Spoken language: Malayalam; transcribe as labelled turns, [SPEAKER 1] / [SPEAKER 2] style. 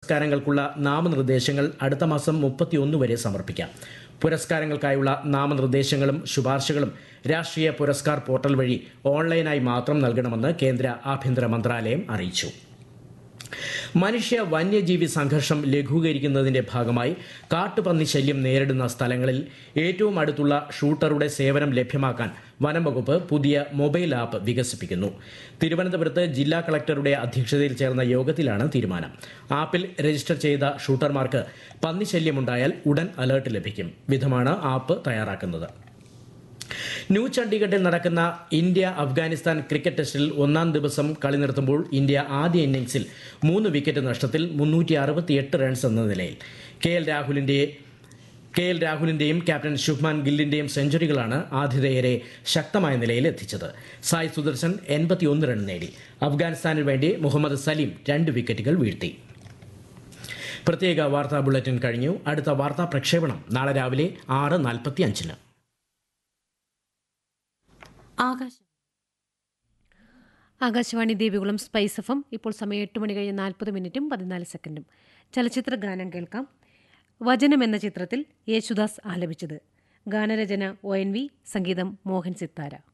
[SPEAKER 1] പുരസ്കാരങ്ങൾക്കുള്ള നാമനിർദ്ദേശങ്ങൾ അടുത്ത മാസം മുപ്പത്തിയൊന്ന് വരെ സമർപ്പിക്കാം പുരസ്കാരങ്ങൾക്കായുള്ള നാമനിർദ്ദേശങ്ങളും ശുപാർശകളും രാഷ്ട്രീയ പുരസ്കാർ പോർട്ടൽ വഴി ഓൺലൈനായി മാത്രം നൽകണമെന്ന് കേന്ദ്ര ആഭ്യന്തര മന്ത്രാലയം അറിയിച്ചു മനുഷ്യ വന്യജീവി സംഘർഷം ലഘൂകരിക്കുന്നതിന്റെ ഭാഗമായി കാട്ടുപന്നി ശല്യം നേരിടുന്ന സ്ഥലങ്ങളിൽ ഏറ്റവും അടുത്തുള്ള ഷൂട്ടറുടെ സേവനം ലഭ്യമാക്കാൻ വനം വകുപ്പ് പുതിയ മൊബൈൽ ആപ്പ് വികസിപ്പിക്കുന്നു തിരുവനന്തപുരത്ത് ജില്ലാ കളക്ടറുടെ അധ്യക്ഷതയിൽ ചേർന്ന യോഗത്തിലാണ് തീരുമാനം ആപ്പിൽ രജിസ്റ്റർ ചെയ്ത ഷൂട്ടർമാർക്ക് പന്നിശല്യമുണ്ടായാൽ ഉടൻ അലർട്ട് ലഭിക്കും വിധമാണ് ആപ്പ് തയ്യാറാക്കുന്നത് ന്യൂ ചണ്ഡീഗഡിൽ നടക്കുന്ന ഇന്ത്യ അഫ്ഗാനിസ്ഥാൻ ക്രിക്കറ്റ് ടെസ്റ്റിൽ ഒന്നാം ദിവസം കളി നിർത്തുമ്പോൾ ഇന്ത്യ ആദ്യ ഇന്നിംഗ്സിൽ മൂന്ന് വിക്കറ്റ് നഷ്ടത്തിൽ മുന്നൂറ്റി അറുപത്തിയെട്ട് റൺസ് എന്ന നിലയിൽ കെ എൽ രാഹുലിന്റെ കെ എൽ രാഹുലിന്റെയും ക്യാപ്റ്റൻ ശുഭ്മാൻ ഗില്ലിന്റെയും സെഞ്ചുറികളാണ് ആതിഥേയരെ ശക്തമായ നിലയിൽ എത്തിച്ചത് സായ് സുദർശൻ എൺപത്തിയൊന്ന് റൺ നേടി അഫ്ഗാനിസ്ഥാനു വേണ്ടി മുഹമ്മദ് സലീം രണ്ട് വിക്കറ്റുകൾ വീഴ്ത്തി പ്രത്യേക വാർത്താ ബുള്ളറ്റിൻ കഴിഞ്ഞു അടുത്ത വാർത്താ പ്രക്ഷേപണം നാളെ രാവിലെ ആറ് നാൽപ്പത്തി അഞ്ചിന്
[SPEAKER 2] ആകാശം ആകാശവാണി ദേവികുളം സ്പൈസ് എഫം ഇപ്പോൾ സമയം എട്ട് മണി കഴിഞ്ഞ് നാൽപ്പത് മിനിറ്റും പതിനാല് സെക്കൻഡും ചലച്ചിത്ര ഗാനം കേൾക്കാം വചനം എന്ന ചിത്രത്തിൽ യേശുദാസ് ആലപിച്ചത് ഗാനരചന ഒ എൻ വി സംഗീതം മോഹൻ സിത്താര